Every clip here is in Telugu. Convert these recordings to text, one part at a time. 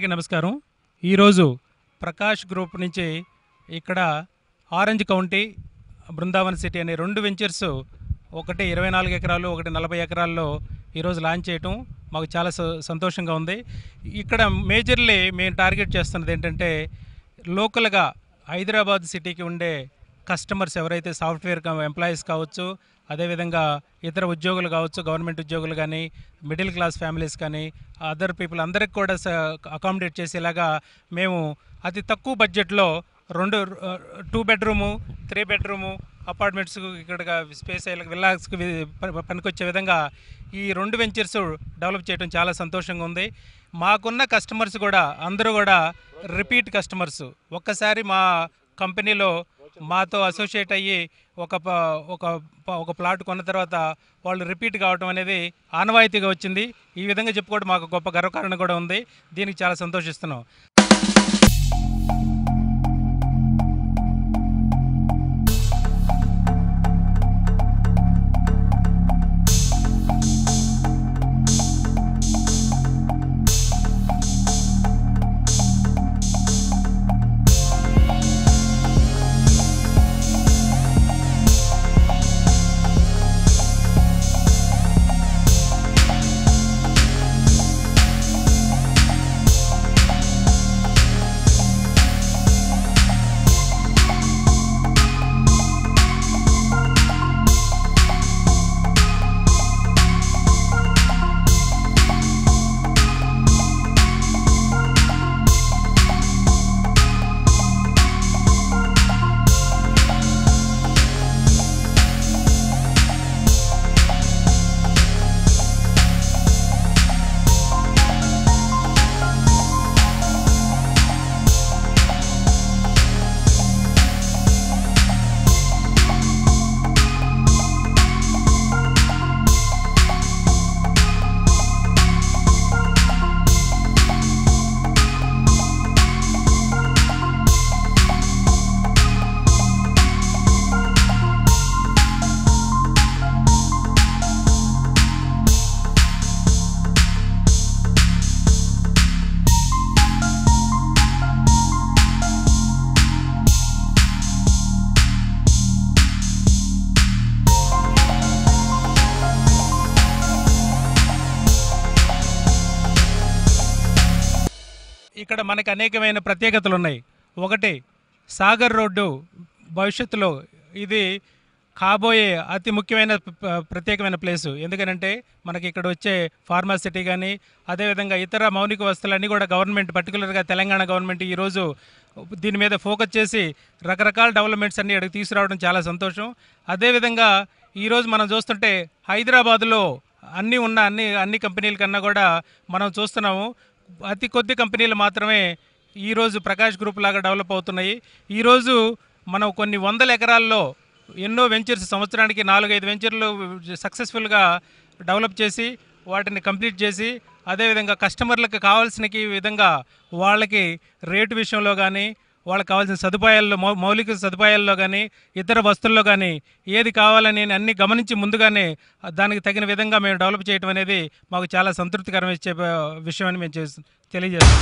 అందరికీ నమస్కారం ఈరోజు ప్రకాష్ గ్రూప్ నుంచి ఇక్కడ ఆరెంజ్ కౌంటీ బృందావన్ సిటీ అనే రెండు వెంచర్స్ ఒకటి ఇరవై నాలుగు ఎకరాలు ఒకటి నలభై ఎకరాల్లో ఈరోజు లాంచ్ చేయటం మాకు చాలా స- సంతోషంగా ఉంది ఇక్కడ మేజర్లీ మేము టార్గెట్ చేస్తున్నది ఏంటంటే లోకల్గా హైదరాబాద్ సిటీకి ఉండే కస్టమర్స్ ఎవరైతే సాఫ్ట్వేర్ ఎంప్లాయీస్ కావచ్చు అదేవిధంగా ఇతర ఉద్యోగులు కావచ్చు గవర్నమెంట్ ఉద్యోగులు కానీ మిడిల్ క్లాస్ ఫ్యామిలీస్ కానీ అదర్ పీపుల్ అందరికి కూడా అకామిడేట్ చేసేలాగా మేము అతి తక్కువ బడ్జెట్లో రెండు two bedroom three bedroom apartments ఇక్కడ స్పేస్ విల్లాస్కి పనికొచ్చే విధంగా ఈ రెండు వెంచర్స్ డెవలప్ చేయడం చాలా సంతోషంగా ఉంది మాకున్న కస్టమర్స్ కూడా అందరూ కూడా రిపీట్ కస్టమర్స్ ఒక్కసారి మా కంపెనీలో మాతో అసోసియేట్ అయ్యి ఒక ప- ఒక ప- ఒక ప్లాట్ కొన్న తర్వాత వాళ్ళు రిపీట్ కావడం అనేది ఆనవాయితీగా వచ్చింది ఈ విధంగా చెప్పుకోవడం మాకు గొప్ప గర్వకారణం కూడా ఉంది దీనికి చాలా సంతోషిస్తున్నాం ఇక్కడ మనకి అనేకమైన ప్రత్యేకతలు ఉన్నాయి ఒకటి సాగర్ రోడ్డు భవిష్యత్తులో ఇది కాబోయే అతి ముఖ్యమైన ప- ప్రత్యేకమైన ప్లేసు ఎందుకనంటే మనకి ఇక్కడ వచ్చే ఫార్మాసిటీ కానీ అదేవిధంగా ఇతర మౌలిక వస్తువులన్నీ కూడా గవర్నమెంట్ పర్టికులర్గా తెలంగాణ గవర్నమెంట్ ఈరోజు దీని మీద ఫోకస్ చేసి రకరకాల డెవలప్మెంట్స్ అన్ని ఇక్కడికి తీసుకురావడం చాలా సంతోషం అదేవిధంగా ఈరోజు మనం చూస్తుంటే హైదరాబాదులో అన్నీ ఉన్న అన్ని అన్ని కంపెనీల కన్నా కూడా మనం చూస్తున్నాము అతి కొద్ది కంపెనీలు మాత్రమే ఈరోజు ప్రకాష్ గ్రూప్ లాగా డెవలప్ అవుతున్నాయి ఈరోజు మనం కొన్ని వందల ఎకరాల్లో ఎన్నో వెంచర్స్ సంవత్సరానికి నాలుగైదు వెంచర్లు సక్సెస్ఫుల్గా డెవలప్ చేసి వాటిని కంప్లీట్ చేసి అదేవిధంగా కస్టమర్లకు కావాల్సిన విధంగా వాళ్ళకి రేటు విషయంలో కానీ వాళ్ళకి కావాల్సిన సదుపాయాల్లో మౌ మౌలిక సదుపాయాల్లో కానీ ఇతర వస్తువుల్లో కానీ ఏది కావాలని అన్ని గమనించి ముందుగానే దానికి తగిన విధంగా మేము డెవలప్ చేయడం అనేది మాకు చాలా సంతృప్తికరం ఇచ్చే ఆ, విషయం అని మేము చేసి తెలియజేస్తాం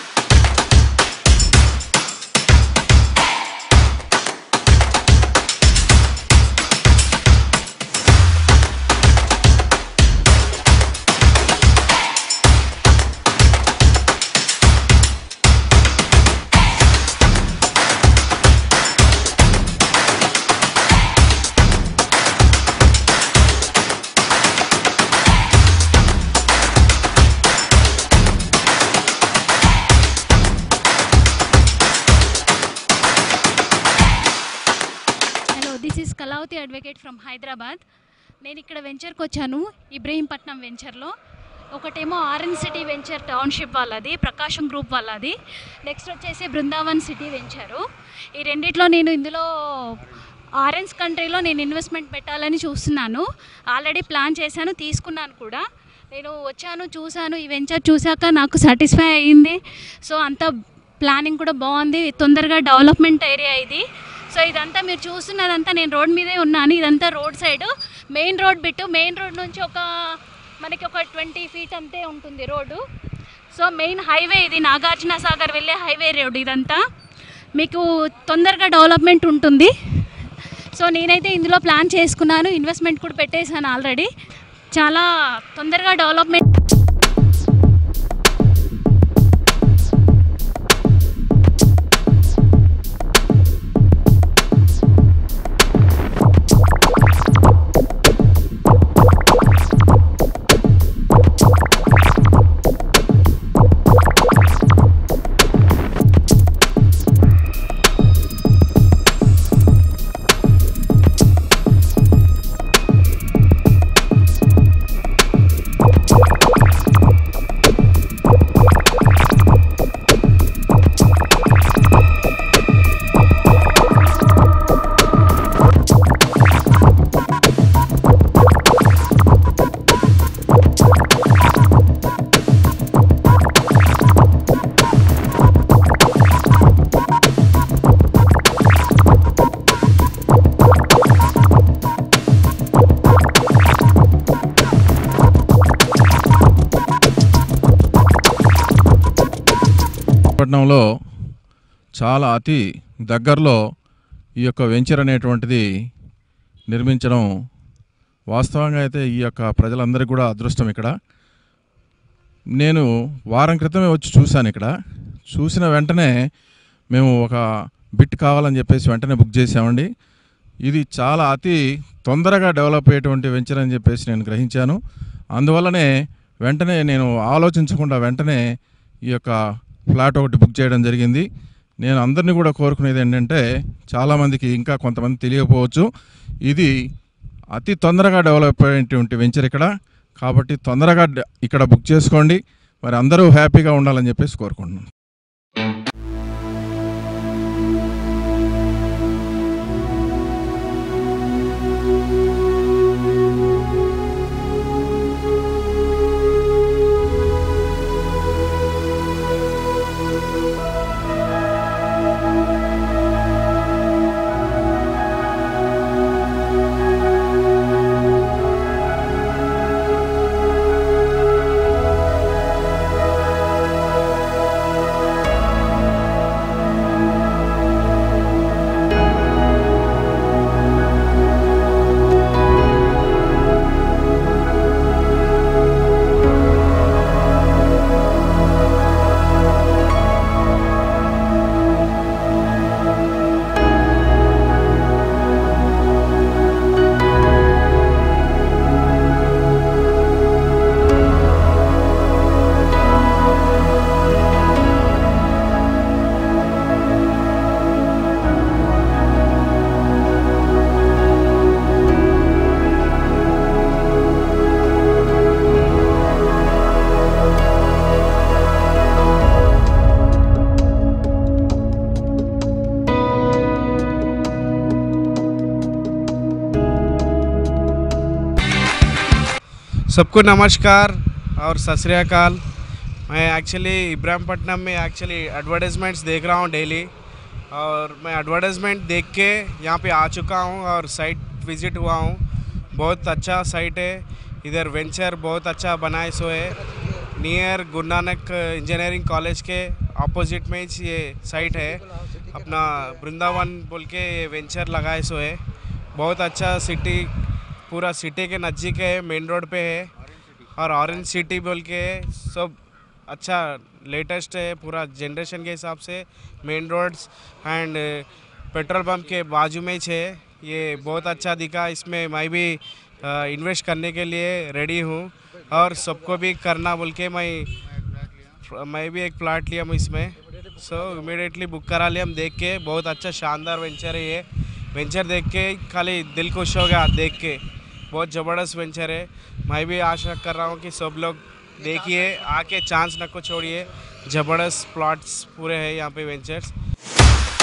hello this is Kalavathi advocate from Hyderabad నేను ఇక్కడ వెంచర్కి వచ్చాను ఇబ్రహీంపట్నం వెంచర్లో ఒకటేమో ఆరెంజ్ సిటీ వెంచర్ టౌన్షిప్ వాళ్ళది ప్రకాశం గ్రూప్ వాళ్ళది నెక్స్ట్ వచ్చేసి బృందావన్ సిటీ వెంచరు ఈ రెండిట్లో నేను ఇందులో ఆరెంజ్ కంట్రీలో నేను ఇన్వెస్ట్మెంట్ పెట్టాలని చూస్తున్నాను ఆల్రెడీ ప్లాన్ చేశాను తీసుకున్నాను కూడా నేను వచ్చాను చూశాను ఈ వెంచర్ చూశాక నాకు సాటిస్ఫై అయ్యింది సో అంత ప్లానింగ్ కూడా బాగుంది తొందరగా డెవలప్మెంట్ ఏరియా ఇది సో ఇదంతా మీరు చూస్తున్నదంతా నేను రోడ్ మీదే ఉన్నాను ఇదంతా road side main road bit main road నుంచి ఒక మనకి ఒక ట్వంటీ ఫీట్ అంతే ఉంటుంది రోడ్డు సో మెయిన్ హైవే ఇది నాగార్జున సాగర్ వెళ్ళే హైవే రోడ్ ఇదంతా మీకు తొందరగా డెవలప్మెంట్ ఉంటుంది సో నేనైతే ఇందులో ప్లాన్ చేసుకున్నాను ఇన్వెస్ట్మెంట్ కూడా పెట్టేశాను ఆల్రెడీ చాలా తొందరగా డెవలప్మెంట్ పట్టణంలో చాలా అతి దగ్గరలో ఈ యొక్క వెంచర్ అనేటువంటిది నిర్మించడం వాస్తవంగా అయితే ఈ యొక్క ప్రజలందరికీ కూడా అదృష్టం ఇక్కడ నేను వారం క్రితమే వచ్చి చూశాను ఇక్కడ చూసిన వెంటనే మేము ఒక బిట్ కావాలని చెప్పేసి వెంటనే బుక్ చేసామండి ఇది చాలా అతి తొందరగా డెవలప్ అయ్యేటువంటి వెంచర్ అని చెప్పేసి నేను గ్రహించాను అందువల్లనే వెంటనే నేను ఆలోచించకుండా వెంటనే ఈ యొక్క ఫ్లాట్ ఒకటి బుక్ చేయడం జరిగింది నేను అందరినీ కూడా కోరుకునేది ఏంటంటే చాలామందికి ఇంకా కొంతమంది తెలియకపోవచ్చు ఇది అతి తొందరగా డెవలప్ అయ్యేటువంటి వెంచర్ ఇక్కడ కాబట్టి తొందరగా డ- ఇక్కడ బుక్ చేసుకోండి మరి అందరూ హ్యాపీగా ఉండాలని చెప్పేసి కోరుకుంటున్నాను सबको नमस्कार और सत श्री अकाल मैं एक्चुअली इब्राहिमपट्टनम में एक्चुअली एडवर्टाइजमेंट्स देख रहा हूँ डेली और मैं एडवर्टाइजमेंट देख के यहाँ पे आ चुका हूँ और साइट विजिट हुआ हूँ बहुत अच्छा साइट है इधर वेंचर बहुत अच्छा बनाए सो है near Guru Nanak engineering college के ऑपोजिट में ही ये साइट है अपना वृंदावन बोल के ये वेंचर लगाए सो है बहुत अच्छा सिटी पूरा सिटी के नज़दीक है मेन रोड पे है और ऑरेंज सिटी बोल के है सब अच्छा लेटेस्ट है पूरा जनरेशन के हिसाब से main roads and petrol pump के बाजू में ही है ये बहुत अच्छा दिखा इसमें मैं भी इन्वेस्ट करने के लिए रेडी हूँ और सबको भी करना बोल के मैं मैं भी एक प्लाट लिया हूँ इसमें सो इमीडिएटली बुक करा लिया हम देख के बहुत अच्छा शानदार वेंचर है ये वेंचर देख के खाली दिल खुश हो गया देख के बहुत ज़बरदस्त वेंचर है मैं भी आशा कर रहा हूँ कि सब लोग देखिए आके चांस न को छोड़िए ज़बरदस्त प्लॉट्स पूरे हैं यहाँ पे वेंचर्स